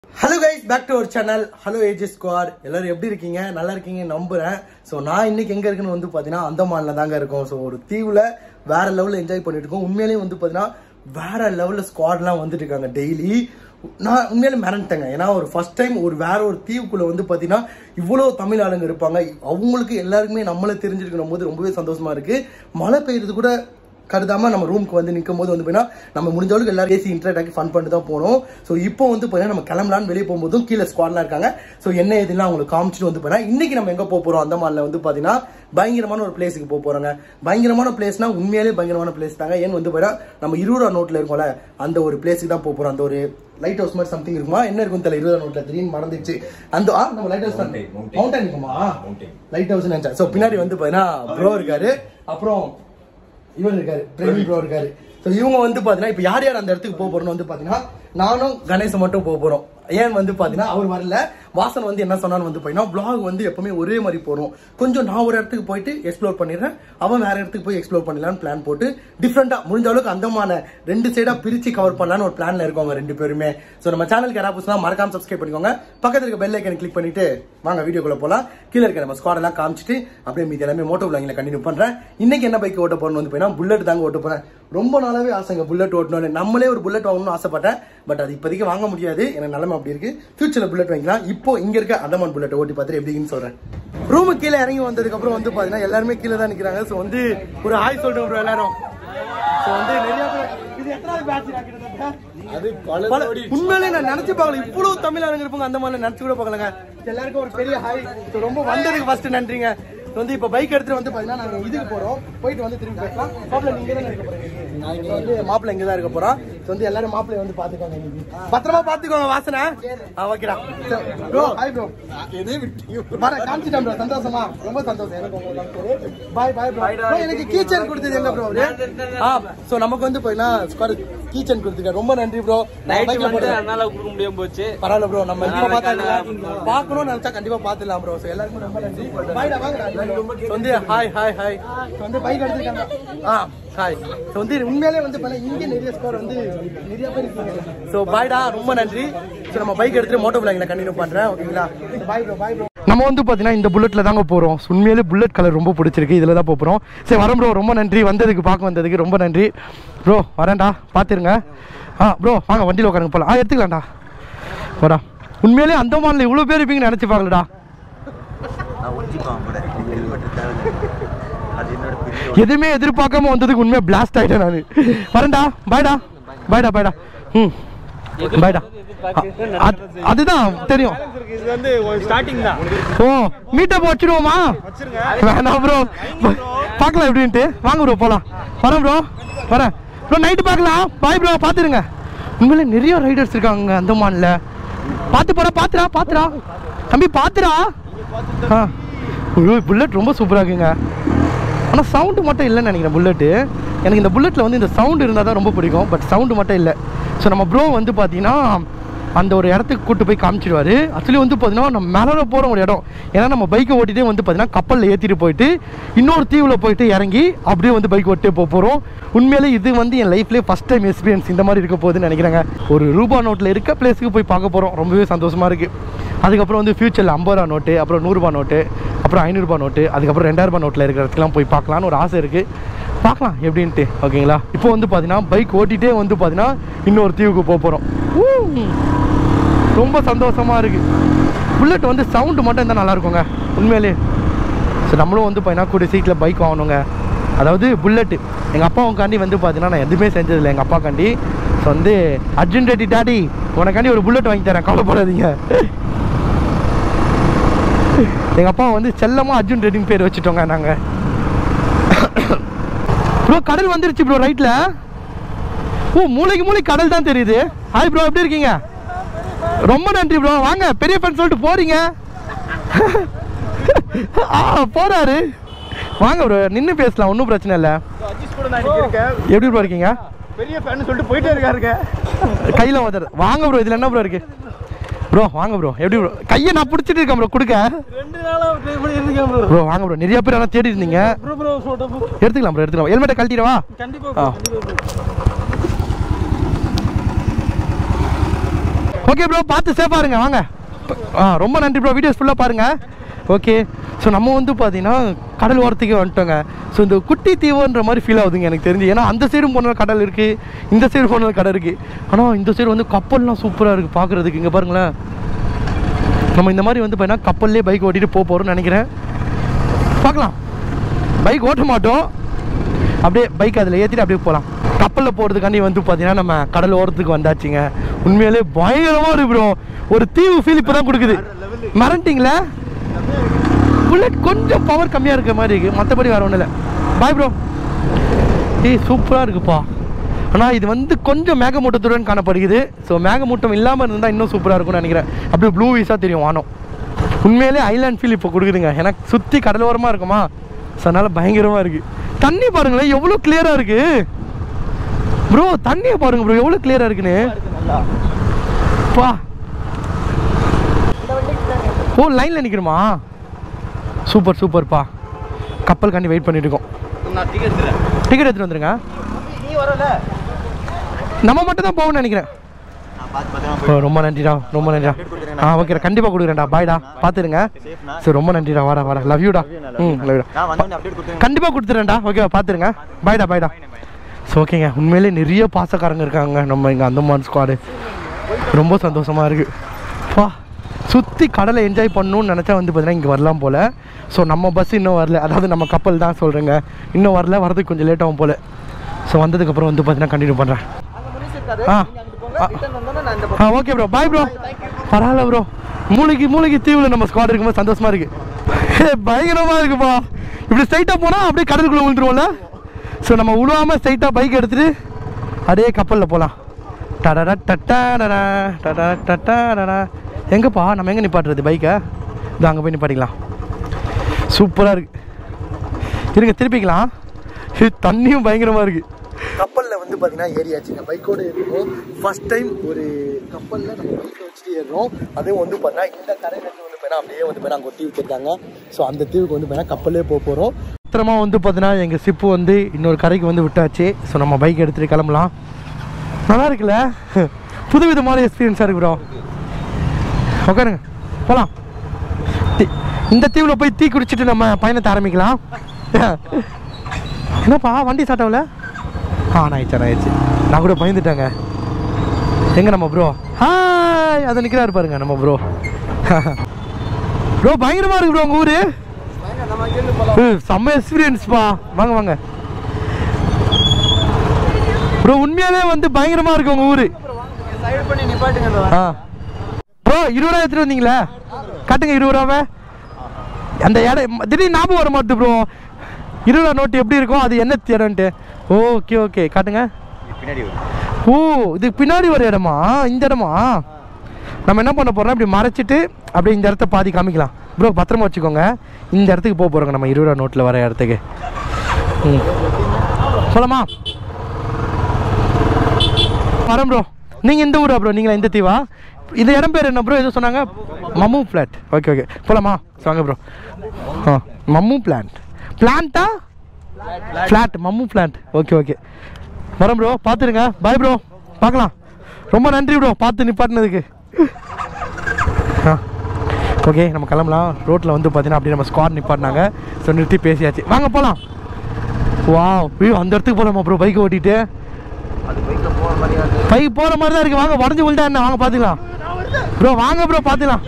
Hello guys back to our channel hello AG square எல்லாரும் எப்படி இருக்கீங்க நல்லா இருக்கீங்க நம்புறேன் ஸோ நான் இன்னைக்கு எங்க இருக்குன்னு வந்து பார்த்தீங்கன்னா அந்தமான்ல தாங்க இருக்கோம் ஸோ ஒரு தீவுல வேற லெவலில் என்ஜாய் பண்ணிட்டு இருக்கோம் உண்மையிலேயே வந்து பார்த்தீங்கன்னா வேற லெவலில் ஸ்குவாட்லாம் வந்துட்டு இருக்காங்க டெய்லி நான் உண்மையிலே மிரண்டேங்க ஏன்னா ஒரு ஃபர்ஸ்ட் டைம் ஒரு வேற ஒரு தீவுக்குள்ள வந்து பார்த்தீங்கன்னா இவ்வளோ தமிழ் ஆளுங்க இருப்பாங்க அவங்களுக்கு எல்லாருக்குமே நம்மள தெரிஞ்சிருக்கணும் போது ரொம்பவே சந்தோஷமா இருக்கு மழை பெய்யுறது கூட கருதாம நம்ம ரூமுக்கு வந்து நிற்கும் போது வந்து பார்த்தீங்கன்னா நம்ம முடிஞ்ச அளவுக்கு எல்லாரும் ஏசி இன்டர்ட் ஆக்கி ஃபன் பண்ணிட்டு தான் போனோம் ஸோ இப்போ வந்து பார்த்தீங்கன்னா நம்ம கிளம்பலான்னு வெளியே போகும்போதும் கீழே ஸ்குவாட்லாம் இருக்காங்க ஸோ என்ன எதுலாம் அவங்களுக்கு காமிச்சிட்டு வந்து பார்த்தீங்கன்னா இன்னைக்கு நம்ம எங்கே போக போகிறோம் அந்த மாதிரில வந்து பார்த்தீங்கன்னா பயங்கரமான ஒரு பிளேஸுக்கு போக போகிறோங்க பயங்கரமான பிளேஸ்னா உண்மையிலேயே பயங்கரமான பிளேஸ் தாங்க ஏன்னு வந்து பார்த்தீங்கன்னா நம்ம இருபது ரூபா நோட்டில் இருக்கோம்ல அந்த ஒரு பிளேஸுக்கு தான் போக போகிறோம் அந்த ஒரு லைட் ஹவுஸ் மாதிரி சம்திங் இருக்குமா என்ன இருக்கும் தெரியல இருபது நோட்டில் திடீர்னு மறந்துச்சு அந்த ஆ நம்ம லைட் ஹவுஸ் தான் Mountain, mountain. மவுண்டன் இருக்குமா Mountain. லைட் ஹவுஸ் நினைச்சேன் ஸோ பின்னாடி வந்து பார்த்தீங்கன்னா ப்ரோ இருக்காரு அப்புறம் இவர் இருக்காரு பிரவீன் ப்ரோ இருக்காரு ஸோ இவங்க வந்து பாத்தீங்கன்னா இப்போ யார் யார் அந்த இடத்துக்கு போக போறோம்னு வந்து பாத்தீங்கன்னா நானும் கணேசன் மட்டும் போக போறோம் ஏன் வந்து பாத்தீங்கன்னா அவர் வரல வாசன் வந்து என்ன சொன்னான்னு வந்து பாத்தீங்கன்னா vlog வந்து எப்பவுமே ஒரே மாதிரி போறோம் கொஞ்சம் நான் ஒரு இடத்துக்கு போயிட்டு எக்ஸ்ப்ளோர் பண்ணிடுறேன் அவன் வேற இடத்துக்கு போய் எக்ஸ்ப்ளோர் பண்ணலாம்னு பிளான் போட்டு டிஃப்ரெண்டா முடிஞ்ச அளவுக்கு அந்தமான ரெண்டு சைடா பிரிச்சு கவர் பண்ணலாம்னு ஒரு பிளான்ல இருக்கவங்க ரெண்டு பேருமே ஸோ நம்ம சேனலுக்கு யாராவது புதுசா மறக்காம சப்ஸ்கிரைப் பண்ணிக்கோங்க பக்கத்துல இருக்க பெல் ஐக்கன் கிளிக் பண்ணிட்டு வாங்க வீடியோக்குள்ள போலாம் கீழே இருக்க நம்ம ஸ்குவாட் எல்லாம் காமிச்சிட்டு அப்படியே மீதி எல்லாமே மோட்டோ விளாங்கில கண்டினியூ பண்றேன் இன்னைக்கு என்ன பைக் ஓட்ட போறோம்னு வந்து போயினா புல்லட் தாங்க ஓட்ட போறேன் ரொம்ப நாளாவே ஆசைங்க புல்லட் ஓட்டணும்னு நம்மளே ஒரு புல்லட் வாங்கணும்னு ஆசைப்பட்டேன் பட் அது இப்போதைக்கு வாங்க முடியாது எனக்கு நிலைமை அப்படி இருக்கு ஃபியூச்சர்ல புல்லட் வாங்கிக்கலாம் இப்போ இங்க இருக்க அந்தமான் புல்லட் ஓட்டி பார்த்துட்டு எப்படின்னு சொல்றேன் ரூமு கீழே இறங்கி வந்ததுக்கு அப்புறம் வந்து பாத்தீங்கன்னா எல்லாருமே கீழே தான் நிக்கிறாங்க ஸோ வந்து ஒரு ஹாய் சொல்லிட்டு bro எல்லாரும் ஸோ வந்து நிறைய பேர் இது எத்தனாவது பேட்ச் கிட்டத்தட்ட அது பல பல- கோடி உண்மையிலே நான் நினைச்சு பார்க்கல இவ்வளவு தமிழ் இருப்பாங்க அந்த மாதிரி நினைச்சு கூட பார்க்கலங்க எல்லாருக்கும் ஒரு பெரிய ஹாய் ரொம்ப வந்ததுக்கு ஃபர்ஸ்ட் நன்றிங்க இப்ப வந்து இப்ப பைக் எடுத்துட்டு வந்து பாத்தீங்கன்னா நாங்க இதுக்கு போறோம் போயிட்டு வந்து திரும்பி பேசலாம் மாப்பிள்ள நீங்க தான் இருக்க போறீங்க இப்ப வந்து மாப்பிள்ள இங்க தான் இருக்க போறோம் இப்ப வந்து எல்லாரும் மாப்பிள்ளை வந்து பாத்துக்கோங்க இன்னைக்கு பத்திரமா பாத்துக்கோங்க வாசனை ஆ ஓகேடா ப்ரோ ஹாய் ப்ரோ எதே விட்டீங்க வர காமிச்சிட்டேன் ப்ரோ சந்தோஷமா ரொம்ப சந்தோஷம் எனக்கு உங்களுக்கு பாய் பாய் ப்ரோ ப்ரோ எனக்கு கீச்சன் கொடுத்தது எங்க ப்ரோ ஆ சோ நமக்கு வந்து போயினா ஸ்குவாட் கீச்சன் கொடுத்துருக்க ரொம்ப நன்றி ப்ரோ நைட்டு வந்து அதனால கொடுக்க முடியாம போச்சு பரவாயில்ல ப்ரோ நம்ம இப்ப பார்த்தாங்க பார்க்கணும்னு நினைச்சா கண்டிப்பா பார்த்துடலாம் ப்ரோ ஸோ எல்லாருக்கும் ரொம்ப நன்றி பாய்டா வாங்க ஸோ வந்து ஹாய் ஹாய் ஹாய் ஸோ வந்து பைக் எடுத்துருக்காங்க ஆ ஹாய் ஸோ வந்து உண்மையிலே வந்து பண்ண இங்கே நிறைய ஸ்கோர் வந்து நிறைய பேர் இருக்காங்க ஸோ பாய்டா ரொம்ப நன்றி ஸோ நம்ம பைக் எடுத்துட்டு மோட்டோ பிளாங்கில் கண்டினியூ பண்ணுறேன் ஓகேங்களா பாய் ப்ரோ பாய் ப்ரோ நம்ம வந்து பார்த்தீங்கன்னா இந்த புல்லட்டில் தாங்க போகிறோம் உண்மையிலே புல்லட் கலர் ரொம்ப பிடிச்சிருக்கு இதில் தான் போகிறோம் சரி வரேன் ப்ரோ ரொம்ப நன்றி வந்ததுக்கு பார்க்க வந்ததுக்கு ரொம்ப நன்றி ப்ரோ வரேன்டா பார்த்துருங்க ஆ ப்ரோ வாங்க வண்டியில் உட்காருங்க போகலாம் ஆ எடுத்துக்கலாம்டா வரா உண்மையிலே அந்தமானில் இவ்வளோ பேர் இருப்பீங்கன்னு நினச்சி பார்க்கலடா நான் ஒட்டிப்பான் கூட ஹெல்மெட் தேவை அது என்னோட பெரிய எதுவுமே எதிர்பார்க்காம வந்ததுக்கு உண்மையாக பிளாஸ்ட் ஆகிட்டேன் நான் வரேன்டா பாய்டா பாய்டா பாய்டா ம் பாய்டா அது- அதுதான் தெரியும் இது வந்து ஸ்டார்டிங் தான் ஓ மீட்டப் வச்சிருவோமா வேணாம் ப்ரோ பார்க்கலாம் எப்படின்ட்டு வாங்க ப்ரோ போகலாம் வரேன் ப்ரோ வரேன் ப்ரோ நைட்டு பார்க்கலாம் பாய் ப்ரோ பார்த்துருங்க உண்மையிலே நிறைய ரைடர்ஸ் இருக்காங்க அந்தமான்ல பார்த்து போடா பார்த்துடா பார்த்துடா தம்பி பார்த்துடா ஆ ஐயோ புல்லட் ரொம்ப சூப்பராக இருக்குங்க ஆனால் சவுண்டு மட்டும் இல்லைன்னு நினைக்கிறேன் புல்லட்டு எனக்கு இந்த புல்லட்டில் வந்து இந்த சவுண்டு இருந்தால் தான் ரொம்ப பிடிக்கும் பட் சவுண்டு மட்டும் இல்லை ஸோ நம்ம ப்ரோ வந்து பார்த்தீங்கன்னா அந்த ஒரு இடத்துக்கு கூட்டு போய் காமிச்சிடுவார் ஆக்சுவலி வந்து பார்த்தீங்கன்னா நம்ம மேலே போகிற ஒரு இடம் ஏன்னா நம்ம பைக்கை ஓட்டிகிட்டே வந்து பார்த்தீங்கன்னா கப்பலில் ஏற்றிட்டு போயிட்டு இன்னொரு தீவில் போயிட்டு இறங்கி அப்படியே வந்து பைக் ஓட்டிட்டே போக போகிறோம் உண்மையிலே இது வந்து என் லைஃப்லேயே ஃபஸ்ட் டைம் எக்ஸ்பீரியன்ஸ் இந்த மாதிரி இருக்க போகுதுன்னு நினைக்கிறேங்க ஒரு ரூபா நோட்டில் இருக்க பிளேஸுக்கு போய் பார்க்க போகிறோம் ரொம்பவே சந்தோஷமாக இருக்குது அதுக்கப்புறம் வந்து ஃபியூச்சரில் ஐம்பது ரூபா நோட்டு அப்புறம் நூறுரூபா நோட்டு அப்புறம் ஐநூறுரூபா நோட்டு அதுக்கப்புறம் ரெண்டாயிரரூபா நோட்டில் இருக்கிறதுக்கெல்லாம் போய் பார்க்கலான்னு ஒரு ஆசை இருக்குது பார்க்கலாம் எப்படின்ட்டு ஓகேங்களா இப்போ வந்து பார்த்தீங்கன்னா பைக் ஓட்டிகிட்டே வந்து பார்த்தீங்கன்னா இன்னொரு தீவுக்கு போக போகிறோம் ரொம்ப சந்தோஷமாக இருக்குது புல்லட் வந்து சவுண்டு மட்டும் இருந்தால் நல்லா இருக்குங்க உண்மையிலே ஸோ நம்மளும் வந்து பார்த்தீங்கன்னா கூடிய சீட்டில் பைக் வாங்கணுங்க அதாவது புல்லட்டு எங்கள் அப்பாவுக்காண்டி வந்து பார்த்தீங்கன்னா நான் எதுவுமே செஞ்சதில்லை எங்கள் அப்பாக்காண்டி ஸோ வந்து அர்ஜுன் ரெட்டி டாடி உனக்காண்டி ஒரு புல்லட் வாங்கி தரேன் கவலைப்படாதீங்க எங்கள் அப்பா வந்து செல்லமாக அர்ஜுன் ரெட்டின்னு பேர் வச்சுட்டோங்க நாங்கள் ப்ரோ கடல் வந்துருச்சு ப்ரோ ரைட்டில் ஓ மூளைக்கு மூளை கடல் தான் தெரியுது ஹாய் ப்ரோ எப்படி இருக்கீங்க ரொம்ப நன்றி ப்ரோ வாங்க பெரிய ஃப்ரெண்ட் சொல்லிட்டு போறீங்க ஆ போறாரு வாங்க ப்ரோ நின்று பேசலாம் ஒன்றும் பிரச்சனை இல்லை அஜிஸ் கூட நான் இன்னைக்கு இருக்கேன் எப்படி ப்ரோ இருக்கீங்க பெரிய ஃபேன் சொல்லிட்டு போயிட்டே இருக்காருங்க கையில் வந்துரு வாங்க ப்ரோ இதில் என்ன ப்ரோ இருக்கு ப்ரோ வாங்க ப்ரோ எப்படி ப்ரோ கையை நான் பிடிச்சிட்டு இருக்கேன் ப்ரோ கொடுக்க ரெண்டு நாளா ட்ரை பண்ணி இருக்கேன் ப்ரோ ப்ரோ வாங்க ப்ரோ நிறைய பேர் ஆனால் தேடி இருந்தீங்க ப்ரோ ப்ரோ போட்டோ எடுத்துக்கலாம் ப்ரோ எடுத்துக்கலாம் ஹெல்மெட்டை கழட்டிடவா கண்டிப்பா ஆ. bro, கண்டிப்பா bro. ஓகே ப்ரோ பார்த்து சேஃபாக இருங்க வாங்க ஆ ரொம்ப நன்றி ப்ரோ வீடியோஸ் ஃபுல்லாக பாருங்கள் ஓகே ஸோ நம்ம வந்து பார்த்தீங்கன்னா கடல் ஓரத்துக்கே வந்துட்டோங்க ஸோ இந்த குட்டி தீவுன்ற மாதிரி ஃபீல் ஆகுதுங்க எனக்கு தெரிஞ்சு ஏன்னா அந்த சைடும் போன கடல் இருக்குது இந்த சைடு போன கடல் இருக்குது ஆனால் இந்த சைடு வந்து கப்பல்லாம் சூப்பராக இருக்குது பார்க்குறதுக்கு இங்கே பாருங்களேன் நம்ம இந்த மாதிரி வந்து பார்த்தீங்கன்னா கப்பல்லே பைக் ஓட்டிட்டு போக போகிறோம்னு நினைக்கிறேன் பார்க்கலாம் பைக் ஓட்ட மாட்டோம் அப்படியே பைக் அதில் ஏற்றிட்டு அப்படியே போகலாம் கப்பலில் போகிறதுக்காண்டி வந்து பார்த்தீங்கன்னா நம்ம கடல் ஓரத்துக்கு வந்தாச்சுங்க உண்மையிலே பயங்கரமாக இருக்கு ப்ரோ ஒரு தீவு ஃபீல் இப்போ தான் கொடுக்குது மறந்துட்டீங்களா புல்லட் கொஞ்சம் பவர் கம்மியாக இருக்க மாதிரி இருக்குது மற்றபடி வேறு ஒன்றும் இல்லை பாய் ப்ரோ ஏய் சூப்பராக இருக்குப்பா ஆனால் இது வந்து கொஞ்சம் மேகமூட்டத்துடன் காணப்படுகிறது ஸோ மேகமூட்டம் இல்லாமல் இருந்தால் இன்னும் சூப்பராக இருக்கும்னு நினைக்கிறேன் அப்படியே ப்ளூ வீஸாக தெரியும் வானம் உண்மையிலே ஐலாண்ட் ஃபீல் இப்போ கொடுக்குதுங்க எனக்கு சுற்றி கடலோரமாக இருக்குமா ஸோ அதனால் பயங்கரமாக இருக்குது தண்ணி பாருங்களேன் எவ்வளோ கிளியராக இருக்குது ப்ரோ தண்ணியை பாருங்க ப்ரோ எவ்வளோ கிளியராக இருக்குன்னு பா ஓ லைனில் நிற்கணுமா சூப்பர் சூப்பர்ப்பா கப்பலுக்காண்டி வெயிட் பண்ணிட்டு இருக்கோம் நான் டிக்கெட் எடுத்துறேன் டிக்கெட் எடுத்துகிட்டு வந்துருங்க நீ வரல நம்ம மட்டும் தான் போகணும்னு நினைக்கிறேன் நான் பார்த்து பத்திரமா ஓ ரொம்ப நன்றிடா ரொம்ப நன்றிடா ஆ ஓகேடா கண்டிப்பாக கொடுக்குறேன்டா பாய்டா பார்த்துருங்க சேஃப்னா சரி ரொம்ப நன்றிடா வாடா வாடா லவ் யூடா ம் லவ் யூடா நான் வந்தோடனே அப்டேட் கொடுத்துருங்க கண்டிப்பாக கொடுத்துறேன்டா ஓகேவா பார்த்துருங்க பாய்டா பாய்டா ஸோ ஓகேங்க உண்மையிலே நிறைய பாசக்காரங்க இருக்காங்க நம்ம இங்கே அந்தமான் ஸ்குவாடு ரொம்ப சந்தோஷமாக இருக்குது பா சுற்றி கடலை என்ஜாய் பண்ணணும்னு நினச்சா வந்து பார்த்தீங்கன்னா இங்கே வரலாம் போல் ஸோ நம்ம பஸ் இன்னும் வரல அதாவது நம்ம கப்பல் தான் சொல்கிறேங்க இன்னும் வரல வரதுக்கு கொஞ்சம் லேட் ஆகும் போல் ஸோ வந்ததுக்கப்புறம் வந்து பார்த்தீங்கன்னா கண்டினியூ பண்ணுறேன் ஆ ஆ. ஆ ஓகே ப்ரோ பாய் ப்ரோ பரவாயில்ல ப்ரோ மூளைக்கு மூளைக்கு தீவில் நம்ம ஸ்குவாட் இருக்கும்போது சந்தோஷமா இருக்கு ஏ, பயங்கரமா இருக்குப்பா இப்படி ஸ்ட்ரைட்டாக போனால் அப்படியே கடலுக்குள்ளே விழுந்துருவோம்ல ஸோ நம்ம விழுவாமல் ஸ்ட்ரைட்டாக பைக் எடுத்துட்டு அப்படியே கப்பலில் போகலாம் டடடா டட்டாடடா டடா டட்டாடடா எங்கப்பா நம்ம எங்கே நிப்பாட்டுறது பைக்கை இது அங்கே போய் நிப்பாட்டிக்கலாம் சூப்பராக இருக்கு இருங்க திருப்பிக்கலாம் இது தண்ணியும் பயங்கரமாக இருக்குது கப்பலில் வந்து பார்த்தீங்கன்னா ஏறியாச்சுங்க பைக்கோடு ஏறிடுவோம் ஃபர்ஸ்ட் டைம் ஒரு கப்பலில் நம்ம பைக்கை வச்சுட்டு ஏறுறோம் அதுவும் வந்து பார்த்தீங்கன்னா இந்த கரையிலேருந்து வந்து பார்த்தீங்கன்னா அப்படியே வந்து பார்த்தீங்கன்னா அங்கே ஒரு தீவு வச்சிருக்காங்க ஸோ அந்த தீவுக்கு வந்து பார்த்தீங்கன்னா கப்பல்லே போக போகிறோம் பத்திரமா வந்து பார்த்தீங்கன்னா எங்கள் சிப்பு வந்து இன்னொரு கரைக்கு வந்து விட்டாச்சு ஸோ நம்ம பைக் எடுத்துகிட்டு கிளம்பலாம் நல்லா இருக்குல்ல புது விதமான எக்ஸ்பீரியன்ஸாக இருக்கு ப்ரோ உட்காருங்க போகலாம் இந்த தீவில் போய் தீ குடிச்சிட்டு நம்ம பயணத்தை ஆரம்பிக்கலாம் என்னப்பா வண்டி ஸ்டார்ட் ஆகல ஆ நான் ஆயிடுச்சு ஆயிடுச்சு நான் கூட பயந்துட்டேங்க எங்க நம்ம ப்ரோ ஹாய் அதை நிற்கிறாரு பாருங்க நம்ம ப்ரோ ப்ரோ பயங்கரமா இருக்கு ப்ரோ உங்க ஊரு நம்ம இங்கேருந்து போகலாம் ஏய், செம்ம எக்ஸ்பீரியன்ஸ்ப்பா வாங்க வாங்க ப்ரோ உண்மையாவே வந்து பயங்கரமா இருக்கு உங்க ஊரு சைடு பண்ணி நிப்பாட்டுங்க இந்த ஆ ப்ரோ இருபது ரூபா எடுத்துட்டு வந்தீங்களா காட்டுங்க இருபது ரூபாவை அந்த இடம் திடீர்னு ஞாபகம் வர மாட்டுது ப்ரோ இருபது ரூபா நோட்டு எப்படி இருக்கும் அது என்ன இடம்ட்டு ஓகே ஓகே காட்டுங்க பின்னாடி வரும். ஓ இது பின்னாடி ஒரு இடமா இந்த இடமா நம்ம என்ன பண்ண போறோம் இப்படி மறைச்சிட்டு அப்படியே இந்த இடத்த பாதி காமிக்கலாம் ப்ரோ பத்திரமா வச்சுக்கோங்க இந்த இடத்துக்கு போக போகிறோங்க நம்ம இருபது ரூபா நோட்டில் வர இடத்துக்கு ம் சொல்லமா வரேன் ப்ரோ நீங்கள் இந்த ஊரா ப்ரோ நீங்களா இந்த தீவா இந்த இடம் பேர் என்ன ப்ரோ எதுவும் சொன்னாங்க மம்மு பிளாட் ஓகே ஓகே போலாமா வாங்க ப்ரோ ஆ மம்மு பிளான்ட் பிளான்ட்டா ஃப்ளாட் மம்மு பிளான்ட் ஓகே ஓகே வரேன் ப்ரோ பார்த்துருங்க பாய் ப்ரோ பார்க்கலாம் ரொம்ப நன்றி ப்ரோ பார்த்து நிப்பாட்டினதுக்கு ஆ ஓகே நம்ம கிளம்பலாம் ரோட்டில் வந்து பார்த்தீங்கன்னா அப்படியே நம்ம ஸ்குவாட் நிப்பாட்டினாங்க ஸோ நிறுத்தி பேசியாச்சு வாங்க போகலாம் வா ஐயோ அந்த இடத்துக்கு போகலாமா ப்ரோ பைக்கை ஓட்டிட்டு அது பைக்கில் போகிற மாதிரியா இருக்கு பைக் போகிற மாதிரி தான் இருக்குது வாங்க உடஞ்சி விழுந்தா என்ன வாங்க பார்த்துக்கலாம் ப்ரோ வாங்க ப்ரோ பார்த்துக்கலாம்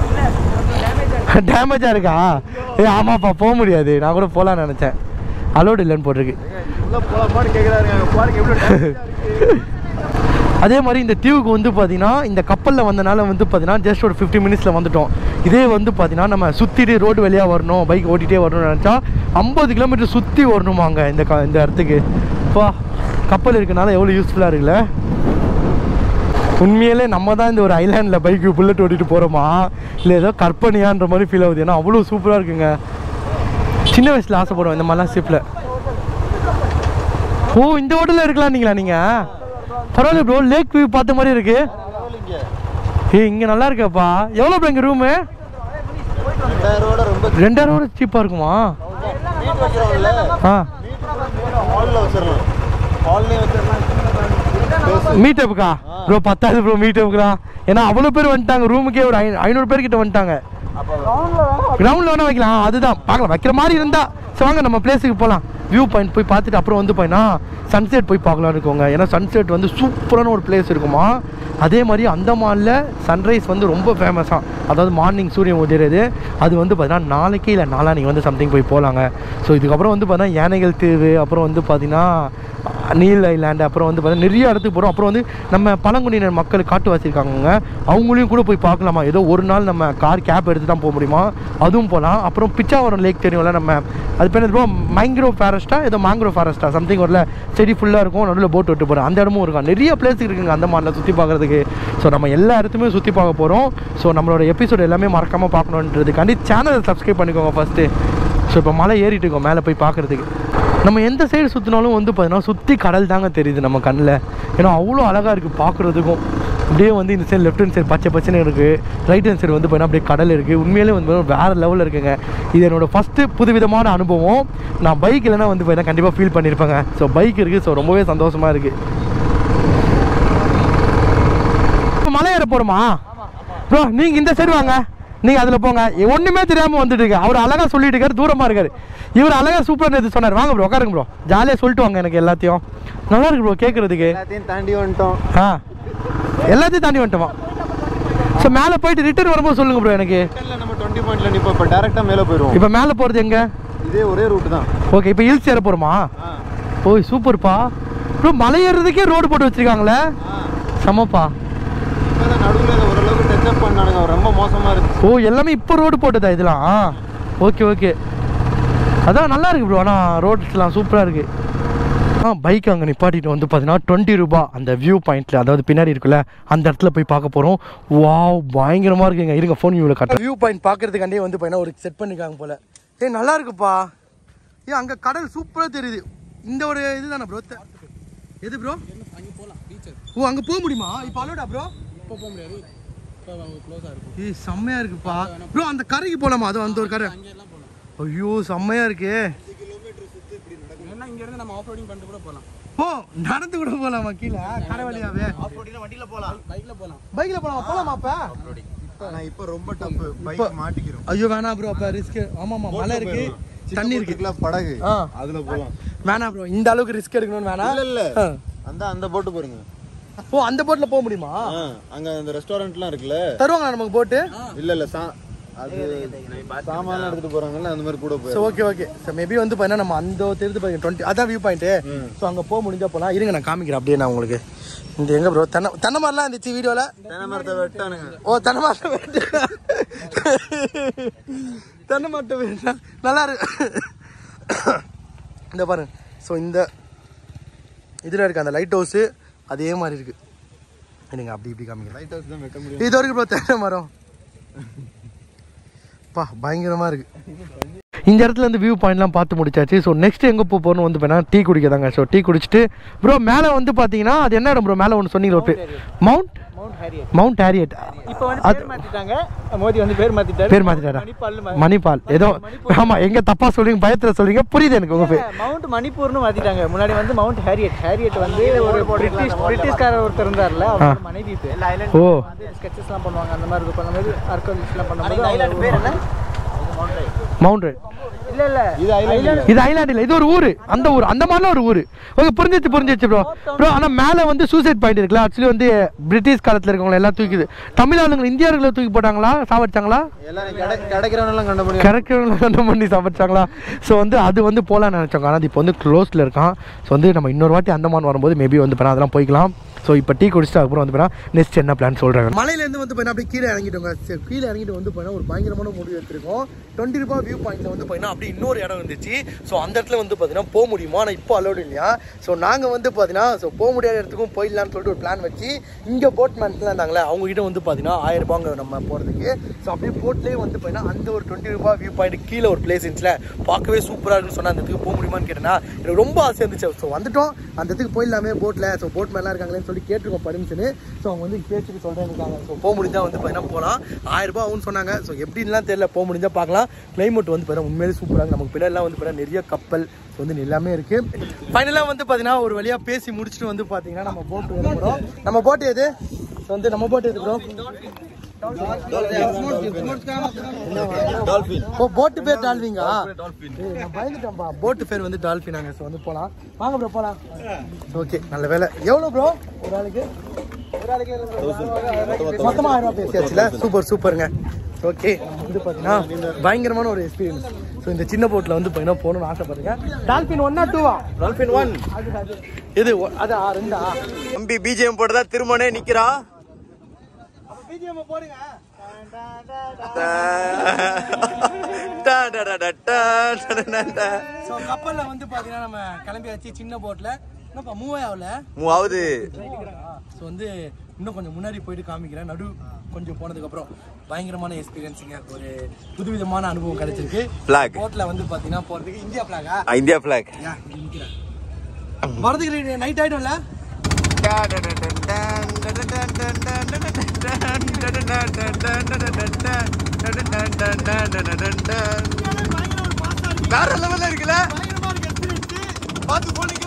டேமேஜாக இருக்கா ஏ ஆமாப்பா போக முடியாது நான் கூட போகலான்னு நினச்சேன் அலோடு இல்லைன்னு போட்டிருக்கு உள்ள போலாமான்னு கேட்குறாருங்க அங்கே பாருங்க எவ்வளோ damage ஆ இருக்கு. அதே மாதிரி இந்த தீவுக்கு வந்து பார்த்தீங்கன்னா இந்த கப்பலில் வந்தனால வந்து பார்த்தீங்கன்னா ஜஸ்ட் ஒரு ஃபிஃப்டி மினிட்ஸில் வந்துட்டோம் இதே வந்து பார்த்தீங்கன்னா நம்ம சுற்றிட்டு ரோடு வழியாக வரணும் பைக் ஓட்டிகிட்டே வரணும்னு நினச்சா ஐம்பது கிலோமீட்டர் சுற்றி வரணுமாங்க இந்த க இந்த இடத்துக்கு பா கப்பல் இருக்கனால எவ்வளோ யூஸ்ஃபுல்லாக இருக்குல்ல உண்மையிலே நம்ம தான் இந்த ஒரு ஐலாண்டில் பைக்கு புல்லட் ஓட்டிட்டு போகிறோமா இல்லை ஏதோ கற்பனையான்ற மாதிரி ஃபீல் ஆகுது ஏன்னா அவ்வளோ சூப்பராக இருக்குங்க சின்ன வயசில் ஆசைப்படுவோம் இந்த மாதிரிலாம் ஷிப்பில் ஓ இந்த ஹோட்டலில் இருக்கலாம்னீங்களா நீங்கள் பரவாயில்ல ப்ரோ லேக் வியூ பார்த்த மாதிரி இருக்கு ஏய் இங்கே நல்லா இருக்கப்பா எவ்வளோ ப்ரோ இங்கே ரூமு ரெண்டாயிரம் ரொம்ப ரெண்டாயிரம் சீப்பாக இருக்குமா வீட்டு வைக்கிறோம்ல ஆ ஹாலில் வச்சிடலாம் ஹால்லே வச்சிடலாம் மீட்டப்புக்கா ப்ரோ பத்தாது ப்ரோ மீட்டப்புக்குறா ஏன்னா அவ்வளோ பேர் வந்துட்டாங்க ரூமுக்கே ஒரு ஐ- ஐநூறு பேர் கிட்ட வந்துட்டாங்க கிரவுண்டில் வேணா வைக்கலாம் ஆ, அதுதான் பார்க்கலாம் வைக்கிற மாதிரி இருந்தா சரி வாங்க நம்ம பிளேஸுக்கு போகலாம் வியூ பாயிண்ட் போய் பார்த்துட்டு அப்புறம் வந்து போயினா சன்செட் போய் பார்க்கலாம் இருக்கோங்க ஏன்னா சன்செட் வந்து சூப்பரான ஒரு பிளேஸ் இருக்குமா அதே மாதிரி அந்தமானில் சன்ரைஸ் வந்து ரொம்ப ஃபேமஸாக அதாவது மார்னிங் சூரியன் உதிரது அது வந்து பார்த்தீங்கன்னா நாளைக்கு இல்லை நாளானிக்கு வந்து சம்திங் போய் போகலாங்க ஸோ இதுக்கப்புறம் வந்து பார்த்தீங்கன்னா யானைகள் தீவு அப்புறம் வந்து பார்த்தீங்கன்னா நீல் ஐலாண்டு அப்புறம் வந்து பார்த்தீங்கன்னா நிறைய இடத்துக்கு போகிறோம் அப்புறம் வந்து நம்ம பழங்குடியினர் மக்கள் காட்டுவாசி இருக்காங்க அவங்களையும் கூட போய் பார்க்கலாமா ஏதோ ஒரு நாள் நம்ம கார் கேப் எடுத்து தான் போக முடியுமா அதுவும் போகலாம் அப்புறம் பிச்சாவரம் லேக் தெரியும்ல நம்ம அது பேர் என்ன மேங்க்ரோவ் ஃபாரஸ்ட்டா ஏதோ மேங்க்ரோவ் ஃபாரஸ்ட்டா சம்திங் வரல செடி ஃபுல்லாக இருக்கும் நடுவில் போட் விட்டு போகிறோம் அந்த இடமும் இருக்கும் நிறைய பிளேஸ் இருக்குங்க அந்த மாதிரிலாம் சுற்றி பார்க்குறதுக்கு ஸோ நம்ம எல்லா இடத்துமே சுற்றி பார்க்க போகிறோம் ஸோ நம்மளோட எபிசோட் எல்லாமே மறக்காமல் பார்க்கணுன்றதுக்காண்டி சேனலை சப்ஸ்கிரைப் பண்ணிக்கோங்க ஃபஸ்ட்டு ஸோ இப்போ மலை ஏறிட்டு இருக்கோம் மேலே போய் பார்க்குறதுக்கு நம்ம எந்த சைடு சுற்றினாலும் வந்து பார்த்தீங்கன்னா சுற்றி கடல் தாங்க தெரியுது நம்ம கண்ணில் ஏன்னா அவ்வளோ அழகாக இருக்குது பார்க்குறதுக்கும் அப்படியே வந்து இந்த சைடு லெஃப்ட் ஹேண்ட் சைடு பச்சை பச்சைன்னு இருக்குது ரைட் ஹேண்ட் சைடு வந்து பார்த்தீங்கன்னா அப்படியே கடல் இருக்குது உண்மையிலே வந்து வேறு லெவலில் இருக்குங்க இது என்னோட ஃபஸ்ட்டு புதுவிதமான அனுபவம் நான் பைக் இல்லைன்னா வந்து பார்த்தீங்கன்னா கண்டிப்பாக ஃபீல் பண்ணியிருப்பேங்க ஸோ பைக் இருக்குது ஸோ ரொம்பவே சந்தோஷமாக இருக்குது இப்போ மலை ஏற போகிறோமா ப்ரோ நீங்கள் இந்த சைடு வாங்க நீங்கள் அதில் போங்க ஒன்றுமே தெரியாமல் வந்துட்டு இருக்கு அவர் அழகாக சொல்லிட்டு இருக்காரு தூரமாக இருக்காரு இவர் அழகாக சூப்பராக இது சொன்னார் வாங்க ப்ரோ உட்காருங்க ப்ரோ ஜாலியாக சொல்லிட்டு வாங்க எனக்கு எல்லாத்தையும் நல்லா இருக்கு ப்ரோ கேட்குறதுக்கு எல்லாத்தையும் தாண்டி வந்துட்டோம் ஆ எல்லாத்தையும் தாண்டி வந்துட்டோமா ஸோ மேலே போயிட்டு ரிட்டர்ன் வரும்போது சொல்லுங்க ப்ரோ எனக்கு ரிட்டர்ன்ல நம்ம டுவெண்ட்டி பாயிண்ட்ல நிப்போம் இப்போ டேரக்டா மேலே போயிடுவோம் இப்போ மேலே போகிறது எங்கே இதே ஒரே ரூட் தான் ஓகே இப்போ ஹில்ஸ் ஏற போகிறோமா ஆ ஓய் சூப்பர்ப்பா ப்ரோ மலை ஏறுறதுக்கே ரோடு போட்டு வச்சிருக்காங்களே செமப்பா இப்போதான் நடுவில் இதை ஓரளவுக்கு டச் அப் பண்ணானுங்க ரொம்ப மோசமா இருந்துச்சு ஓ எல்லாமே இப்போ ரோடு போட்டதா இதெல்லாம் ஓகே ஓகே அதான் நல்லா இருக்கு ப்ரோ ஆனால் ரோட்ஸ்லாம் சூப்பராக இருக்கு ஆ பைக் அங்கே நிப்பாட்டிட்டு வந்து பார்த்தீங்கன்னா டுவெண்ட்டி ரூபா அந்த வியூ பாயிண்ட்ல அதாவது பின்னாடி இருக்குல்ல அந்த இடத்துல போய் பார்க்க போகிறோம் வாவ் பயங்கரமாக இருக்குங்க இருங்க ஃபோன் வியூவில் கட்ட வியூ பாயிண்ட் பார்க்கறதுக்காண்டே வந்து பார்த்தீங்கன்னா ஒரு செட் பண்ணிருக்காங்க போல ஏய் நல்லா இருக்குப்பா ஏன் அங்கே கடல் சூப்பராக தெரியுது இந்த ஒரு இதுதானே ப்ரோ எது ப்ரோ ஓ அங்கே போக முடியுமா இப்போ அலோடா ப்ரோ ஏய் செம்மையா இருக்குப்பா ப்ரோ அந்த கரைக்கு போலாமா அது அந்த ஒரு கரை ஐயோ செம்மையா இருக்கு ஏன்னா இங்க இருந்து நம்ம ஆஃப் ரோடிங் பண்ணிட்டு கூட போகலாம் ஓ நடந்து கூட போலாமா கீழே கரை வழியாவே வண்டியில் போகலாம் பைக்ல போகலாம் பைக்ல போலாமா போலாமா அப்ப ஆனா இப்போ ரொம்ப டஃப் பைக் மாட்டிக்கிறோம் ஐயோ வேணாம் ப்ரோ அப்ப ரிஸ்க் ஆமாமா மலை இருக்கு தண்ணி இருக்கு இருக்குல்ல படகு ஆ அதுல போலாம் வேணாம் ப்ரோ இந்த அளவுக்கு ரிஸ்க் எடுக்கணும்னு வேணாம் இல்ல இல்ல ஆ. அந்த அந்த போட்டு பாருங்க ஓ அந்த போட்ல போக முடியுமா ஆ, அங்க அந்த ரெஸ்டாரண்ட்லாம் இருக்குல்ல தருவாங்களா நமக்கு போட்டு இல்ல இல்ல சா அது சாமான் எடுத்துட்டு போறாங்கல்ல அந்த மாதிரி கூட போய் so okay okay so maybe வந்து பார்த்தீங்கன்னா நம்ம அந்த தெரிந்து பாருங்க டுவெண்ட்டி அதான் வியூ பாயிண்ட்டு ஸோ அங்கே போக முடிஞ்சா போகலாம் இருங்க நான் காமிக்கிறேன் அப்படியே நான் உங்களுக்கு இந்த எங்க ப்ரோ தென்னை தென்னை மரம்லாம் இருந்துச்சு வீடியோவில் தென்னை மரத்தை வெட்டானுங்க ஓ தென்னை மரத்தை வெட்டு தென்னை மரத்தை வெட்டினா நல்லா இருக்கு இந்த பாருங்க ஸோ இந்த இதில் இருக்கு அந்த லைட் ஹவுஸு அதே மாதிரி இருக்கு என்னங்க அப்படி இப்படி காமிக்கிறேன் லைட் ஹவுஸ் தான் வெட்ட முடியும் இது வரைக்கும் ப்ரோ தென்னை மரம் பா பயங்கரமா இருக்கு இந்த இடத்துல இருந்து வியூ பாயிண்ட்லாம் பார்த்து முடிச்சாச்சு ஸோ நெக்ஸ்ட் எங்கே போக போகணும் வந்து பார்த்தீங்கன்னா டீ குடிக்கதாங்க ஸோ டீ குடிச்சிட்டு ப்ரோ மேலே வந்து பார்த்தீங்கன்னா அது என்ன இடம் ப்ரோ மேலே ஒன்று சொன்னீங்க ஒரு பேர் mount Mount Harriet Mount Harriet இப்போ வந்து பேர் மாத்திட்டாங்க மோடி வந்து பேர் மாத்திட்டாரு பேர் மாத்திட்டாரா மணிப்பால் மணிபால் ஏதோ ஆமா எங்க தப்பா சொல்றீங்க பயத்துல சொல்றீங்க புரியுது எனக்கு உங்க பேர் மவுண்ட் மணிப்பூர்னு மாத்திட்டாங்க முன்னாடி வந்து மவுண்ட் ஹேரியட் ஹேரியட் வந்து ஒரு பிரிட்டிஷ் பிரிட்டிஷ்காரர் ஒருத்தர் இருந்தார்ல அவரோட மனைவி பேர் ஓ வந்து ஸ்கெச்சஸ்லாம் பண்ணுவாங்க அந்த மாதிரி இருக்கும் அந்த மாதிரி ஆர்காலஜிஸ்லாம் பண்ணும்போது அவங்க பேர் என்ன மவுண்ட் ரைட் இல்ல இல்ல இது ஐலாண்ட் இது ஐலாண்ட் இல்ல இது ஒரு ஊரு அந்த ஊர் அந்த மாதிரிலாம் ஒரு ஊர் ஓகே புரிஞ்சிச்சு புரிஞ்சிச்சு ப்ரோ ப்ரோ ஆனா மேல வந்து சூசைட் பாயிண்ட் இருக்குல்ல ஆக்சுவலி வந்து பிரிட்டிஷ் காலத்துல இருக்கவங்க எல்லாம் தூக்கிது தமிழ் ஆளுங்க இந்தியர்களை தூக்கி போட்டாங்களா சாவடிச்சாங்களா எல்லாரும் கிடை கிடைக்கிறவனெல்லாம் கண்ட முடியும் கரெக்டாக கண்டம் பண்ணி சாப்பிட்டாங்களா ஸோ வந்து அது வந்து போகலான்னு நினச்சோங்க ஆனால் அது இப்போ வந்து க்ளோஸில் இருக்கான் ஸோ வந்து நம்ம இன்னொரு வாட்டி அந்தமான் வரும்போது மேபி வந்து பண்ணால் அதெல்லாம் போய்க்கலாம் ஸோ இப்போ டீ குடிச்சிட்டு அதுக்கப்புறம் வந்து பண்ணால் நெக்ஸ்ட் என்ன பிளான் சொல்கிறாங்க மலையிலேருந்து வந்து பண்ணால் அப்படியே கீழே இறங்கிட்டோங்க சரி, கீழே இறங்கிட்டு வந்து பண்ணால் ஒரு பயங்கரமான முடிவு எடுத்திருக்கோம் டுவெண்ட்டி ரூபாய் வியூ பாயிண்ட்ல வந்து பார்த்தீங்கன்னா அப்படி இன்னொரு இடம் இருந்துச்சு ஸோ அந்த இடத்துல வந்து பார்த்தீங்கன்னா போக முடியுமா ஆனால் இப்போ அலோடு இல்லையா ஸோ நாங்கள் வந்து பார்த்தீங்கன்னா ஸோ போக முடியாத இடத்துக்கும் போயிடலான்னு சொல்லிட்டு ஒரு பிளான் வச்சு இங்கே போட் மேன்ஸ்லாம் இருந்தாங்களே அவங்க கிட்ட வந்து பார்த்தீங்கன்னா ஆயிரம் ரூபாங்க நம்ம போகிறதுக்கு ஸோ அப்படியே போட்லேயே வந்து பார்த்தீங்கன்னா அந்த ஒரு டுவெண்ட்டி ரூபாய் வியூ பாயிண்ட் கீழே ஒரு பிளேஸ் இருந்துச்சுல பார்க்கவே சூப்பராக இருக்குன்னு சொன்னால் அந்த இடத்துக்கு போக முடியுமான்னு கேட்டேன்னா எனக்கு ரொம்ப ஆசை இருந்துச்சு ஸோ வந்துட்டோம் அந்த இடத்துக்கு போயிடலாமே போட்டில் ஸோ போட் மேலாம் இருக்காங்களேன்னு சொல்லி கேட்டிருக்கோம் பர்மிஷனு ஸோ அவங்க வந்து பேச்சுட்டு சொல்கிறேன்னு ஸோ போக முடிஞ்சால் வந்து பார்த்தீங்கன்னா போகலாம் ஆயிரம் ரூபாய் ஆகும்னு சொன்னாங்க ஸோ எப்படின்லாம் தெரியல போக முடிஞ்சால் பார்க்கலாம் கிளைமேட் வந்து பார்த்தீங்கன்னா உண்மையிலே சூப்பராக நமக்கு பின்னாடிலாம் வந்து பார்த்தீங்கன்னா நிறைய கப்பல் ஸோ வந்து எல்லாமே இருக்குது ஃபைனலாக வந்து பார்த்தீங்கன்னா ஒரு வழியாக பேசி முடிச்சுட்டு வந்து பார்த்தீங்கன்னா நம்ம போட்டு எடுக்கிறோம் நம்ம போட்டு எது ஸோ வந்து நம்ம போட்டு எது ப்ரோ ஓ போட்டு பேர் டால்ஃபிங்கா ஏய், நான் பயந்துட்டேன்ப்பா போட்டு பேர் வந்து டால்ஃபினாங்க ஸோ வந்து போகலாம் வாங்க ப்ரோ போகலாம் ஓகே நல்ல வேலை எவ்வளோ ப்ரோ ஒரு ஆளுக்கு மொத்தமா ஆயிரம் ரூபாய் பேசியாச்சுல சூப்பர் சூப்பருங்க ஓகே நம்ம வந்து பார்த்தீங்கன்னா பயங்கரமான ஒரு எக்ஸ்பீரியன்ஸ் ஸோ இந்த சின்ன போட்டில் வந்து பார்த்தீங்கன்னா போகணும்னு ஆசைப்படுறேன் டால்ஃபின் ஒன்னா டூவா டால்பின் ஒன் அது அது எது ஒ- அது ஆ, ரெண்டா தம்பி பிஜிஎம் போட்டுதான் திருமணே நிக்கிறா பிஜிஎம் போடுங்க ஸோ கப்பலில் வந்து பார்த்தீங்கன்னா நம்ம கிளம்பியாச்சு சின்ன போட்டில் என்னப்பா மூவே ஆகல மூவாவது ஸோ வந்து இன்னும் கொஞ்சம் முன்னாடி போயிட்டு காமிக்கிறேன் நடு கொஞ்சம் போனதுக்கப்புறம் பயங்கரமான எக்ஸ்பீரியன்ஸுங்க ஒரு புதுவிதமான அனுபவம் கிடைச்சிருக்கு Flag. போட்டில் வந்து பார்த்தீங்கன்னா போகிறதுக்கு இந்தியா ஃப்ளாகா இந்தியா பிளாக் யா இங்க நிக்கிறேன் வரதுக்கு நைட் ஆயிடும்ல வேற லெவல்ல இருக்குல்ல பார்த்து போனீங்க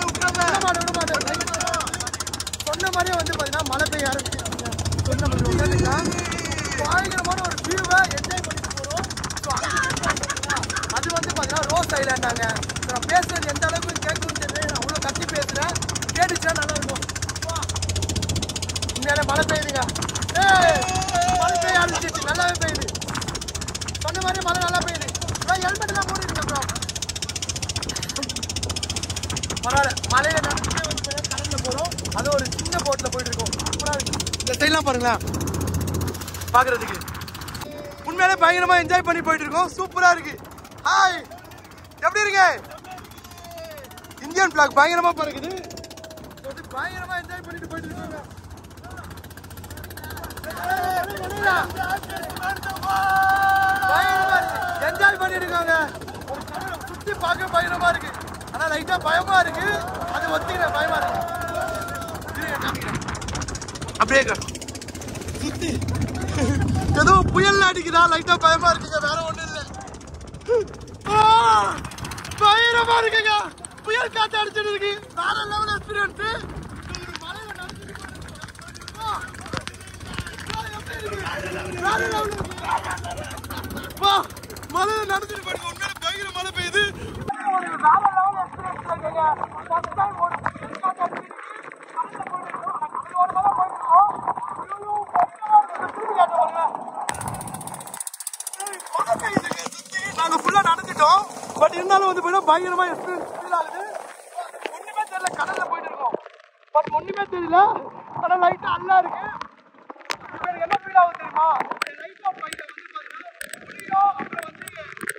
சொன்ன மாதிரியே வந்து பார்த்தீங்கன்னா மழை பெய்ய ஆரம்பிச்சிருச்சுங்க சொன்ன மாதிரி உட்காந்துங்களா பயங்கரமான ஒரு வியூவை என்ஜாய் பண்ணிட்டு போகிறோம் ஸோ அது வந்து பார்த்தீங்கன்னா ரோஸ் ஐலாண்டாங்க நான் பேசுறது எந்த அளவுக்கு கேட்கும் தெரியல நான் அவ்வளோ கத்தி பேசுகிறேன் கேட்டுச்சுன்னா நல்லா இருக்கும் வா. உண்மையாலே மழை பெய்யுதுங்க ஏய் மழை பெய்ய ஆரம்பிச்சிருச்சு நல்லாவே பெய்யுது சொன்ன மாதிரி மழை நல்லா பெய்யுது ஹெல்மெட் தான் போட்டுருக்கேன் ப்ரோ பரவாயில்ல மலையில நடந்துட்டே வந்து கடல்ல போறோம் அது ஒரு சின்ன போட்ல போயிட்டு இருக்கோம் சூப்பரா இருக்கு இந்த சைட்லாம் பாருங்களேன் பாக்குறதுக்கு உண்மையிலே பயங்கரமா என்ஜாய் பண்ணி போயிட்டு இருக்கோம் சூப்பரா இருக்கு ஹாய் எப்படி இருக்கு இந்தியன் பிளாக் பயங்கரமா பறக்குது இது வந்து பயங்கரமா என்ஜாய் பண்ணிட்டு போயிட்டு இருக்காங்க பயங்கரமா இருக்கு என்ஜாய் பண்ணிட்டு இருக்காங்க ஒரு கடலை சுத்தி பார்க்க பயங்கரமா இருக்கு ஆனா லைட்டா பயமா இருக்கு அது ஒத்திக்கிறேன் பயமா இருக்கு இருங்க, காமிக்கிறேன். அப்படியே இருக்க. சுத்தி ஏதோ புயல் அடிக்குதா லைட்டா பயமா இருக்குங்க வேற ஒண்ணும் இல்ல ஆ, பயங்கரமா இருக்குங்க புயல் காத்து அடிச்சிட்டு இருக்கு வேற லெவல் எக்ஸ்பீரியன்ஸ் மலையில நடந்துட்டு இருக்கோம். ஆ, எப்படி இருக்கு? வேற level இருக்கு. வா மழை நடந்துட்டு பாருங்க உண்மையில பயங்கர மழை பெய்யுது நாங்க ஃபுல்லா நடந்துட்டோம் பட் இருந்தாலும் வந்து போயிடும் பயங்கரமா எக்ஸ்பீரியன்ஸ் ஃபீல் ஆகுது ஒண்ணுமே தெரியல கடல்ல போயிட்டு இருக்கோம் பட் ஒண்ணுமே தெரியல ஆனா லைட்டா அல்லா இருக்கு எனக்கு என்ன ஃபீல் ஆகுது தெரியுமா லைட் ஆஃப் ஃபைட்ல வந்து பாத்தீங்கன்னா புளியும் அப்புறம் வந்து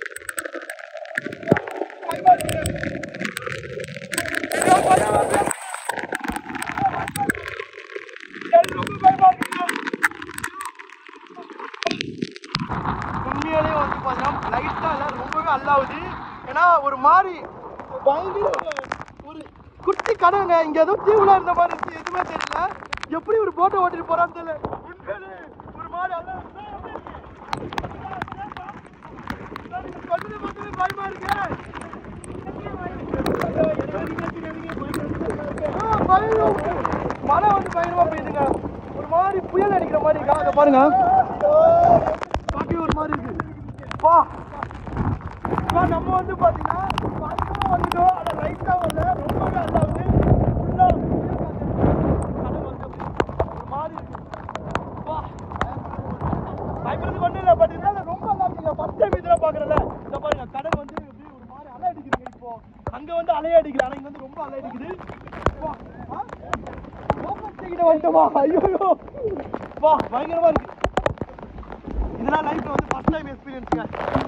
பயமா இருக்கு ஐயோ, பயமா இருக்கு. எனக்கு ரொம்ப பயமா இருக்குங்க. உண்மையிலேயே வந்து பார்த்தீங்கன்னா லைட்டாக இல்லை ரொம்பவே அல்லாவுது ஏன்னா ஒரு மாதிரி பயங்கர ஒரு குட்டி கடைங்க இங்கே ஏதோ தீவுல இருந்த மாதிரி இருந்துச்சு எதுவுமே தெரியல எப்படி ஒரு போட்டை ஓட்டிட்டு போறான்னு தெரியல உண்மையிலே ஒரு மாதிரி அல்ல கொஞ்சம் மட்டுமே பயமா இருக்கு ஆ, பயம். மழை வந்து பயங்கரமா பெய்யுதுங்க ஒரு மாதிரி புயல் அடிக்கிற மாதிரி இருக்கா அதை பாருங்க பாக்கவே ஒரு மாதிரி இருக்கு வா வா, நம்ம வந்து பாத்தீங்கன்னா பயங்கரமா வந்துட்டோம் ஆனா லைட்டா வரல ரொம்பவே அல்லாது ஃபுல்லா கடல் வந்து அப்படியே ஒரு மாதிரி இருக்கு வா பயப்படுறதுக்கு ஒண்ணும் இல்லை பட் இருந்தாலும் ரொம்ப நல்லா இருக்குங்க ஃபர்ஸ்ட் டைம் இதெல்லாம் பாக்குறல இந்த பாருங்க கடல் வந்து அப்படியே ஒரு மாதிரி அலை அடிக்குதுங்க இப்போ அங்க வந்து அலைய அடிக்குது ஆனா இங்க வந்து ரொம்ப அலை அடிக்குது வா ஆ? ஓப்பன் கிட்ட வந்துட்டோமா ஐயோ வா பயங்கரமா இருக்கு இதெல்லாம் லைஃப்ல வந்து ஃபர்ஸ்ட் டைம் எக்ஸ்பீரியன்ஸ்ங்க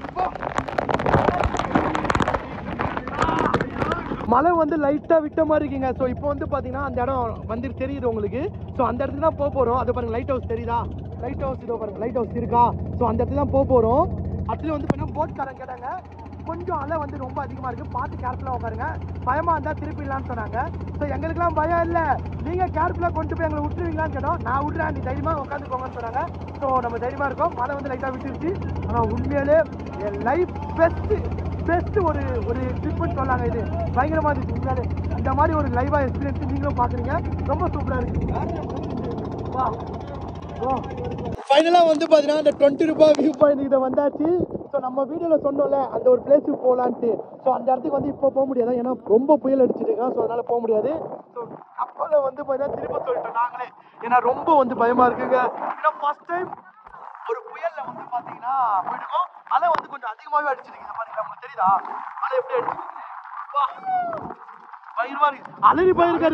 மழை வந்து லைட்டாக விட்ட மாதிரி இருக்குங்க ஸோ இப்போ வந்து பார்த்தீங்கன்னா அந்த இடம் வந்து தெரியுது உங்களுக்கு ஸோ அந்த இடத்துக்கு தான் போக போகிறோம் அதை பாருங்க லைட் ஹவுஸ் தெரியுதா லைட் ஹவுஸ் இதோ பாருங்க லைட் ஹவுஸ் இருக்கா ஸோ அந்த இடத்துக்கு தான் போக போகிறோம் ஆக்சுவலி வந்து பார்த்தீங்கன்னா போட்காரன் கேட்டாங்க கொஞ்சம் அலை வந்து ரொம்ப அதிகமாக இருக்குது பார்த்து கேர்ஃபுல்லாக உட்காருங்க பயமாக இருந்தால் திருப்பிடலான்னு சொன்னாங்க ஸோ எங்களுக்குலாம் பயம் இல்லை நீங்கள் கேர்ஃபுல்லாக கொண்டு போய் எங்களை விட்டுருவீங்களான்னு கேட்டோம் நான் விட்றேன் நீ தைரியமாக உட்காந்துக்கோங்கன்னு சொன்னாங்க ஸோ நம்ம தைரியமாக இருக்கோம் மழை வந்து லைட்டாக விட்டுருச்சு ஆனால் உண்மையிலே என் லைஃப் பெஸ்ட்டு பெஸ்ட் ஒரு ஒரு ட்ரிப்புன்னு சொல்லாங்க இது பயங்கரமாக இருந்துச்சு உண்மையாலே இந்த மாதிரி ஒரு லைவாக எக்ஸ்பீரியன்ஸ் நீங்களும் பார்க்குறீங்க ரொம்ப சூப்பராக இருக்கு வா ஃபைனலாக வந்து பார்த்தீங்கன்னா இந்த டுவெண்ட்டி ரூபாய் வியூ பாயிண்ட் கிட்ட வந்தாச்சு ஸோ நம்ம வீடியோவில் சொன்னோம்ல அந்த ஒரு பிளேஸுக்கு போகலான்ட்டு ஸோ அந்த இடத்துக்கு வந்து இப்போ போக முடியாது ஏன்னா ரொம்ப புயல் அடிச்சிட்டு இருக்கான் ஸோ அதனால் போக முடியாது ஸோ கப்பலில் வந்து பார்த்தீங்கன்னா திரும்ப சொல்லிட்டோம் நாங்களே ஏன்னா ரொம்ப வந்து பயமாக இருக்குங்க ஏன்னா ஃபர்ஸ்ட் டைம் ஒரு புயல்ல வந்து பாத்தீங்கன்னா போயிட்டுருக்கோம் அலை வந்து கொஞ்சம் அதிகமாகவே அடிச்சிருக்கு இந்த மாதிரி உங்களுக்கு தெரியுதா அலை எப்படி அடிச்சிருக்கு வா. பயங்கரமா இருக்கு அலறி போயிருக்காரு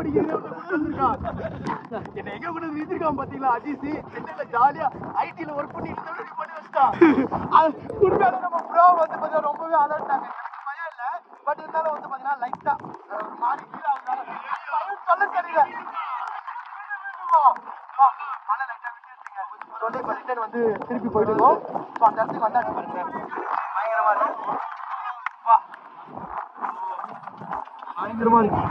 என்ன எங்க கொண்டு வந்து வீசிருக்கான் பாத்தீங்களா அஜித் சென்னையில ஜாலியா ஐடில ஒர்க் பண்ணிட்டு இருந்தவரை இப்படி பண்ணி வச்சுட்டான் அது உண்மையாலே நம்ம ப்ரோ வந்து பாத்தீங்கன்னா ரொம்பவே அலர்ட்டாங்க எனக்கு பயம் இல்ல பட் இருந்தாலும் வந்து பாத்தீங்கன்னா லைட்டா மாறி கீழே ஆகுறாங்க பயம் சொல்ல தெரியல மழை லைட்டா விட்டுருச்சுங்க உடனே இப்போ ரிட்டர்ன் வந்து திருப்பி போயிட்டு இருக்கோம் ஸோ அந்த இடத்துக்கு வந்தாச்சு பாருங்க பயங்கரமா இருக்கு வா பயங்கரமா இருக்கு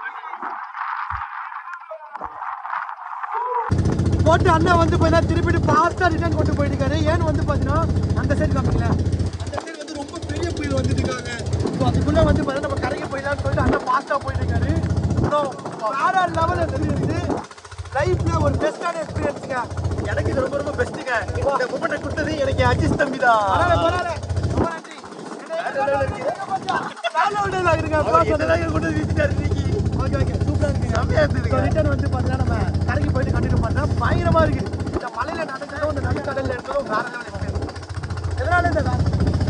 போட்டு அண்ணன் வந்து பார்த்தீங்கன்னா திருப்பிட்டு ஃபாஸ்ட்டாக ரிட்டர்ன் கொண்டு போயிட்டு ஏன்னு வந்து பார்த்தீங்கன்னா அந்த சைடு காமிங்களா அந்த சைடு வந்து ரொம்ப பெரிய புயல் வந்துட்டு இருக்காங்க ஸோ அதுக்குள்ளே வந்து பார்த்தீங்கன்னா நம்ம கரைக்கு போயிடலாம்னு சொல்லிட்டு அண்ணன் ஃபாஸ்ட்டாக போயிட்டு இருக்காரு ஸோ வேற லெவலில் தெரியுது லைஃப்ல ஒரு பெஸ்டான எக்ஸ்பீரியன்ஸுங்க எனக்கு இது ரொம்ப ரொம்ப பெஸ்ட்டுங்க இந்த மூமெண்ட்டை கொடுத்தது எனக்கு அஜித் தம்பி தான் ரொம்ப நன்றி வேற level இருக்கு. வேற level ல இருக்குங்க. அப்பா சொன்னதாக கொண்டு வந்து வீசிட்டாரு இன்னைக்கு. Okay, okay. சூப்பரா இருக்குங்க. So, return வந்து பாத்தீங்கன்னா நம்ம கரைக்கு போயிட்டு continue பண்றோம். பயங்கரமா இருக்கு. இந்த மலையில நடந்ததும், இந்த நடுக்கடல்ல இருக்கிறதும் வேற level experience. எதனால இந்த வே-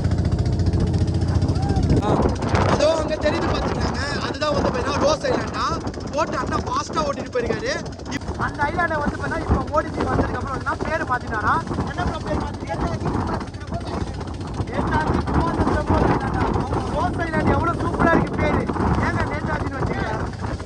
அதோ அங்க தெரியுது பாத்தீங்கன்னாங்க அதுதான் வந்து பாத்தீங்கன்னா ரோஸ் ஐலாண்டா போட்டு அண்ணா ஃபாஸ்டா ஓட்டிட்டு போயிருக்காரு இப்ப அந்த ஐலாண்டை வந்து பாத்தீங்கன்னா இப்ப ஓடிச்சு வந்ததுக்கு அப்புறம் என்ன பேரு மாத்தினாரா என்ன பேர் மாத்தினா நேதாஜி சுபாஷ் சந்திர போஸ் ஐலாண்டா ரோஸ் ஐலாண்ட் எவ்வளவு சூப்பரா இருக்கு பேரு ஏங்க நேதாஜின்னு வச்சுக்க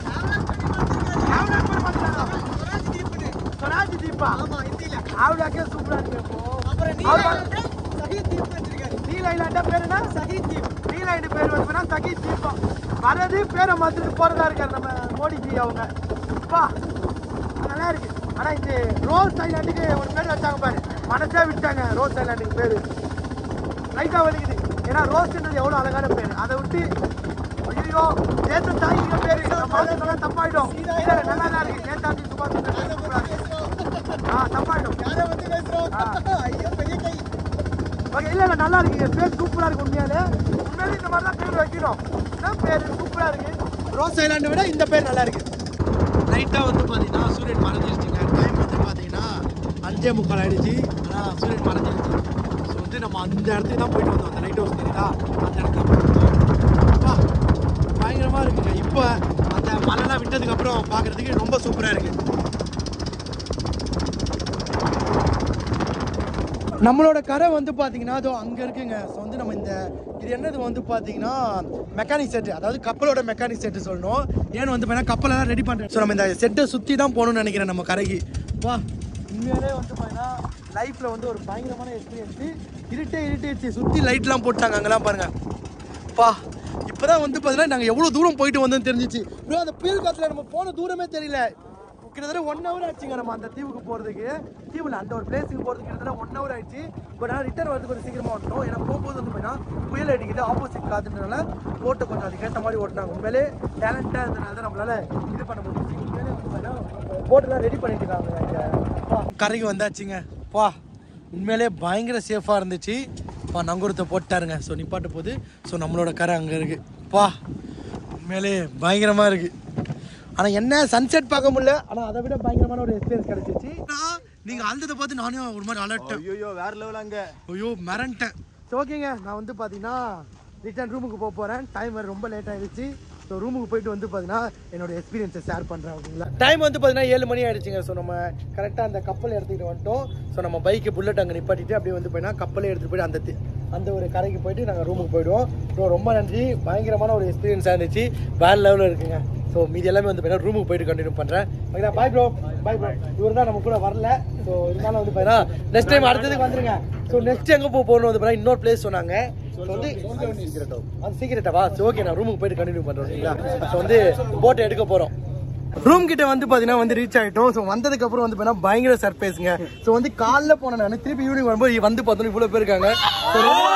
ஸ்வராஜ் தீபா ஆமா ஹிந்தில அவளுக்கே சூப்பரா இருக்கு அப்புறம் நீல் ஐலாண்டா பேர் என்ன சஹீத் தீப் நீல் ஐலாண்டு பேர் வந்து பார்த்தா சஹீத் தீபா வரது பேரை மாத்திட்டு போறதா இருக்காரு நம்ம மோடிஜி அவங்க அப்பா நல்லா இருக்கு ஆனா இந்த ரோஸ் ஐலாண்டுக்கு ஒரு பேர் வச்சாங்க பாரு மனசே விட்டாங்க ரோஸ் ஐலாண்டுக்கு பேரு லைட்டா வலிக்குது ஏன்னா ரோஸ்ன்றது எவ்வளவு அழகான பேர் அதை விட்டு ஐயோ நேத்து தாய்க்கு பேரு நம்ம மனசுல தப்பாயிடும் இல்ல நல்லா தான் இருக்கு நேதாஜி சுபாஷ் சந்திர போஸ் சூப்பரா இருக்கு. ஆ தப்பாயிடும் யாரை வந்து பேசுறோம் ஐயோ பெரிய கை ஓகே இல்ல இல்ல நல்லா இருக்கு பேர் சூப்பரா இருக்கு உண்மையாலே உண்மையாலே இந்த மாதிரி தான் பேர் வைக்கணும் என்ன பேர் சூப்பரா இருக்கு ரோஸ் ஐலாண்டை விட இந்த பேர் நல்லா இருக்கு லைட்டாக வந்து பார்த்தீங்கன்னா சூரியன் மறைஞ்சிருச்சுங்க டைம் வந்து பார்த்தீங்கன்னா அஞ்சே முக்கால் ஆயிடுச்சு ஆனால் சூரியன் மறைஞ்சிருச்சு ஸோ வந்து நம்ம அந்த இடத்துக்கு தான் போயிட்டு வந்தோம் அந்த லைட் ஹவுஸ் தெரியுதா அந்த இடத்துக்கு போயிட்டு வந்தோம் அப்பா, பயங்கரமா இருக்குங்க இப்போ அந்த மழைலாம் விட்டதுக்கு அப்புறம் பார்க்கறதுக்கு ரொம்ப சூப்பராக இருக்கு நம்மளோட கரை வந்து பார்த்தீங்கன்னா அதோ அங்கே இருக்குங்க ஸோ வந்து நம்ம இந்த இது என்னது வந்து பார்த்தீங்கன்னா மெக்கானிக் செட்டு அதாவது கப்பலோட மெக்கானிக் செட்டு சொல்லணும் ஏன்னு வந்து பார்த்தீங்கன்னா கப்பலெல்லாம் ரெடி பண்ணுறேன் ஸோ நம்ம இந்த செட்டை சுற்றி தான் போகணும்னு நினைக்கிறேன் நம்ம கரைக்கு வா உண்மையாலே வந்து பார்த்தீங்கன்னா லைஃப்பில் வந்து ஒரு பயங்கரமான எக்ஸ்பீரியன்ஸு இருட்டே இருட்டேச்சு சுற்றி லைட்லாம் போட்டாங்க அங்கெல்லாம் பாருங்கள் பா இப்போதான் வந்து பார்த்தீங்கன்னா நாங்கள் எவ்வளோ தூரம் போயிட்டு வந்தோம்னு தெரிஞ்சிச்சு ப்ரோ அந்த புயல் காத்துல நம்ம போன தூரமே தெரியல கிட்டத்தட்ட ஒன் ஹவர் ஆச்சுங்க நம்ம அந்த தீவுக்கு போகிறதுக்கு தீவில் அந்த ஒரு பிளேஸுக்கு போகிறதுக்கு கிட்டத்தட்ட ஒன் ஹவர் ஆயிடுச்சு பட் ஆனால் ரிட்டர்ன் வரதுக்கு கொஞ்சம் சீக்கிரமாக ஓட்டணும் ஏன்னா போகும்போது வந்து பார்த்தீங்கன்னா புயல் அடிக்குது ஆப்போசிட் காத்துனால போட்டை கொஞ்சம் அதுக்கேற்ற மாதிரி ஓட்டினாங்க உண்மையிலே டேலண்டாக இருந்தனால தான் நம்மளால இது பண்ண முடியும் உண்மையிலே வந்து பார்த்தீங்கன்னா போட்டெல்லாம் ரெடி பண்ணிட்டு இருக்காங்க இங்க. பா, கரைக்கு வந்தாச்சுங்க பா உண்மையிலே பயங்கர சேஃபாக இருந்துச்சு பா நங்கூரத்தை போட்டாருங்க ஸோ நிப்பாட்ட போகுது ஸோ நம்மளோட கரை அங்கே இருக்குது பா உண்மையிலே பயங்கரமாக இருக்குது ஆனால் என்ன சன்செட் பார்க்க முடியல ஆனால் அதை விட பயங்கரமான ஒரு எக்ஸ்பீரியன்ஸ் கிடைச்சிச்சு நீங்கள் அழுந்ததை பார்த்து நானும் ஒரு மாதிரி அலர்ட்டேன் ஐயோ வேற லெவல் அங்க ஐயோ மிரண்டேன் ஸோ ஓகேங்க நான் வந்து பார்த்தீங்கன்னா ரிட்டர்ன் ரூமுக்கு போக போகிறேன் டைம் வேறு ரொம்ப லேட் ஆயிடுச்சு ஸோ ரூமுக்கு போயிட்டு வந்து பார்த்தீங்கன்னா என்னோட எக்ஸ்பீரியன்ஸை ஷேர் பண்ணுறேன் அப்படிங்களா டைம் வந்து பார்த்தீங்கன்னா ஏழு மணி ஆயிடுச்சுங்க ஸோ நம்ம கரெக்டாக அந்த கப்பல் எடுத்துக்கிட்டு வந்துட்டோம் ஸோ நம்ம பைக்கு புல்லட் அங்கே நிப்பாட்டிட்டு அப்படியே வந்து பார்த்தீங்கன்னா கப்பலே எடுத்துகிட்டு போயிட்டு அந்த தி- அந்த ஒரு கரைக்கு போயிட்டு நாங்கள் ரூமுக்கு போயிடுவோம் ஸோ ரொம்ப நன்றி பயங்கரமான ஒரு எக்ஸ்பீரியன்ஸாக இருந்துச்சு வேறு லெவலில் இருக்குங்க ஸோ மீதி எல்லாமே வந்து பார்த்தீங்கன்னா ரூமுக்கு போயிட்டு கண்டினியூ பண்ணுறேன் okay bye bro bye bro இவர் தான் நம்ம கூட வரல ஸோ இருந்தாலும் வந்து பார்த்தீங்கன்னா நெக்ஸ்ட் டைம் அடுத்ததுக்கு வந்துருங்க ஸோ நெக்ஸ்ட் எங்கே போக போகணும் வந்து பார்த்தீங்கன்னா இன்னொரு பிளேஸ் சொன்னாங்க So வந்து அது சீக்கிரட்டாவா ஓகே நான் ரூமுக்கு போயிட்டு கண்டினியூ பண்றேன் சரிங்களா ஸோ வந்து போட்டை எடுக்க போறோம் ரூம் கிட்ட வந்து பாத்தீங்கன்னா வந்து ரீச் ஆயிட்டோம் ஸோ வந்ததுக்கு அப்புறம் வந்து பாத்தீங்கன்னா பயங்கர சர்ப்ரைஸ்ங்க ஸோ வந்து காலைல போனேன் நான் திருப்பி ஈவினிங் வரும்போது வந்து பார்த்தோம் இவ்வளவு பேர் இருக்காங்க So ரொம்ப-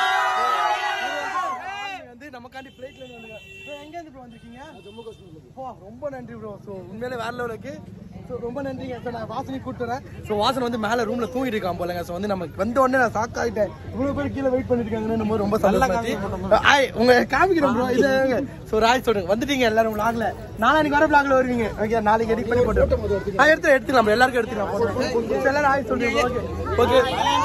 வந்து நமக்காண்டி ஃப்ளைட்ல இருந்து வந்துங்க Bro, எங்க இருந்து ப்ரோ வந்திருக்கீங்க ஜம்மு காஷ்மீர் ஓ ரொம்ப நன்றி ப்ரோ ஸோ உண்மையிலே வேற லெவலுக்கு ஸோ ரொம்ப நன்றிங்க ஸோ நான் வாசனை கூப்பிட்டு வரேன் ஸோ வாசனை வந்து மேலே ரூம்ல தூங்கிட்டு இருக்கான் போலங்க ஸோ வந்து நமக்கு வந்த உடனே நான் ஷாக் ஆகிட்டேன் இவ்வளோ பேர் கீழே வெயிட் பண்ணிட்டு இருக்காங்கன்னு போது ரொம்ப சந்தோஷம் ஆய் உங்க காமிக்கிறோம் ப்ரோ இது ஸோ ராய் சொல்லுங்க வந்துட்டீங்க எல்லாரும் vlogல நாளைக்கு வர vlogல வருவீங்க ஓகே நாளைக்கு எடிட் பண்ணி போட்டு ஆ எடுத்து எடுத்துக்கலாம் bro. எல்லாருக்கும் எடுத்துக்கலாம் போட்டு எல்லாரும் ஆய் சொல்றீங்க ஓகே ஓகே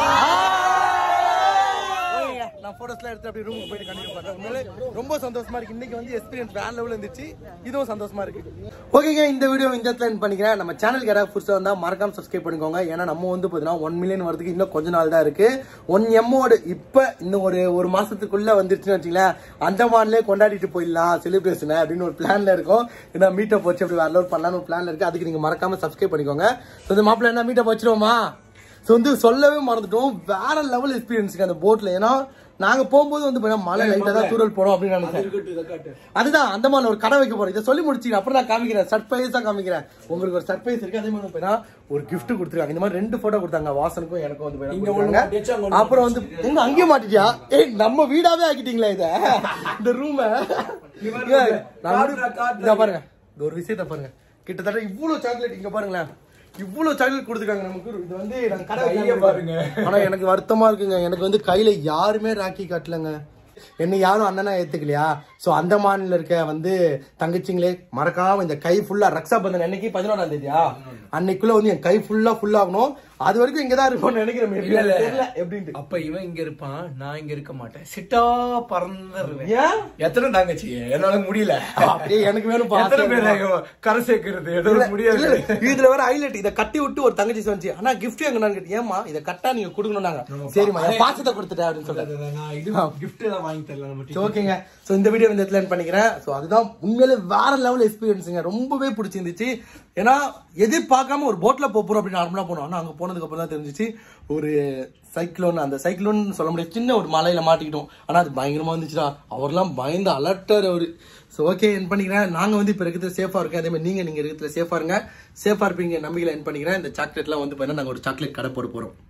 ஓகேங்க. நான் போட்டோஸ்லாம் எடுத்து அப்படியே ரூமுக்கு போயிட்டு கண்டினியூ பண்றேன் உண்மையிலே ரொம்ப சந்தோஷமா இருக்கு இன்னைக்கு வந்து எக்ஸ்பீரியன்ஸ் வேற லெவலில் இருந்துச்சு இதுவும் சந்தோஷமா இருக்கு ஓகேங்க இந்த வீடியோ இந்த இடத்துல end பண்ணிக்கிறேன் நம்ம சேனலுக்கு யாராவது புதுசாக வந்தா மறக்காம சப்ஸ்கிரைப் பண்ணிக்கோங்க ஏன்னா நம்ம வந்து பார்த்தீங்கன்னா ஒன் மில்லியன் வரதுக்கு இன்னும் கொஞ்ச நாள் தான் இருக்கு ஒன் எம்மோடு இப்போ இன்னும் ஒரு ஒரு மாசத்துக்குள்ள வந்துருச்சுன்னு வச்சுங்களேன் அந்தமான்லேயே கொண்டாடிட்டு போயிடலாம் செலிப்ரேஷனை அப்படின்னு ஒரு பிளான்ல இருக்கும் ஏன்னா மீட்டப் வச்சு அப்படி வேற லெவல் பண்ணலாம்னு ஒரு பிளான்ல இருக்கு அதுக்கு நீங்க மறக்காம சப்ஸ்கிரைப் பண்ணிக்கோங்க ஸோ இந்த மாப்பிள்ள என்ன மீட்டப் வச்சிருவோமா ஸோ வந்து சொல்லவே மறந்துட்டோம் வேற லெவல் எக்ஸ்பீரியன்ஸுக்கு அந்த போட்ல ஏன்னா நாங்க போகும்போது வந்து பாத்தீங்கன்னா மழை லைட்டா தான் தூரல் போறோம் அப்படின்னு நினைச்சேன் அதுதான் அந்த மாதிரி ஒரு கடை வைக்க போறோம் இதை சொல்லி முடிச்சு அப்புறம் நான் காமிக்கிறேன் சர்ப்ரைஸா காமிக்கிறேன் உங்களுக்கு ஒரு சர்ப்ரைஸ் இருக்கு அதே மாதிரி போயினா ஒரு gift கொடுத்துருக்காங்க இந்த மாதிரி ரெண்டு போட்டோ கொடுத்தாங்க வாசனுக்கும் எனக்கும் வந்து பாத்தீங்கன்னா கொடுத்தாங்க. அப்புறம் வந்து எங்க அங்கேயே மாட்டிட்டியா ஏய் நம்ம வீடாவே ஆக்கிட்டீங்களா இத இந்த ரூம இத பாருங்க இந்த ஒரு விஷயத்த பாருங்க கிட்டத்தட்ட இவ்வளவு சாக்லேட் இங்க பாருங்களேன் இவ்வளவு சாக்லேட் கொடுத்துருக்காங்க நமக்கு இது வந்து நாங்க கடை வைக்க பாருங்க ஆனா எனக்கு வருத்தமா இருக்குங்க எனக்கு வந்து கையில யாருமே ராக்கி காட்டலங்க என்ன யாரும் அண்ணனா ஏத்துக்கலையா சோ அந்த மாநில இருக்க வந்து தங்கச்சிங்களே மறக்காம இந்த கை ஃபுல்லா ரக்ஷா பந்தன் அன்னைக்கு பதினோராம் தேதியா அன்னைக்குள்ள வந்து என் கை ஃபுல்லா ஃபுல் ஆகணும் அது வரைக்கும் இங்கதான் இருப்போம்னு நினைக்கிறேன் maybe. இல்ல, இல்ல. தெரியல எப்படின்ட்டு அப்ப இவன் இங்க இருப்பான் நான் இங்க இருக்க மாட்டேன் சிட்டா பறந்துருவேன் ஏன் எத்தனை தங்கச்சி என்னால முடியல அப்படியே எனக்கு வேணும் எத்தனை பேர் அங்க கரை சேர்க்கறது என்னால முடியாது இல்ல, இதுல வேற ஹைலைட் இத கட்டி விட்டு ஒரு தங்கச்சி சொன்னிச்சு ஆனா கிஃப்ட் எங்க நான் கேட்டேன் ஏமா இத கட்டா நீங்க கொடுக்கணும்னாங்க சரிம்மா என் பாசத்தை கொடுத்துட்டேன் அப்படின்னு சொல்லிட்டு நான் இது gift எல்லாம் வாங்கி தரல நம்ம சரி, ஓகேங்க சோ இந்த வீடியோ இந்த இடத்துல end பண்ணிக்கிறேன் சோ அதுதான் உண்மையிலே வேற லெவல் எக்ஸ்பீரியன்ஸுங்க ரொம்பவே பிடிச்சிருந்துச்சு ஏன்னா எதிர்பார்க்காம ஒரு போட்ல போறோம் அப்படின்னு நார்மலா போனோம் ஆனா அங்க போனதுக்கு அப்புறம் தான் தெரிஞ்சிச்சு ஒரு சைக்ளோன் அந்த சைக்ளோன் சொல்ல முடியாது சின்ன ஒரு மலையில மாட்டிக்கிட்டோம் ஆனா அது பயங்கரமா இருந்துச்சுடா அவர்லாம் பயந்து அலர்ட்டார் அவரு ஸோ ஓகே என் பண்ணிக்கிறேன் நாங்க வந்து இப்ப இருக்கிறது சேஃபா இருக்கோம் அதே மாதிரி நீங்க நீங்க இருக்கிறது சேஃபா இருங்க சேஃபா இருப்பீங்க நம்பிக்கையில என் பண்ணிக்கிறேன் இந்த சாக்லேட்லாம் வந்து பாத்தீங்கன்னா நாங்க ஒரு சாக்லேட் கடை போட போறோம்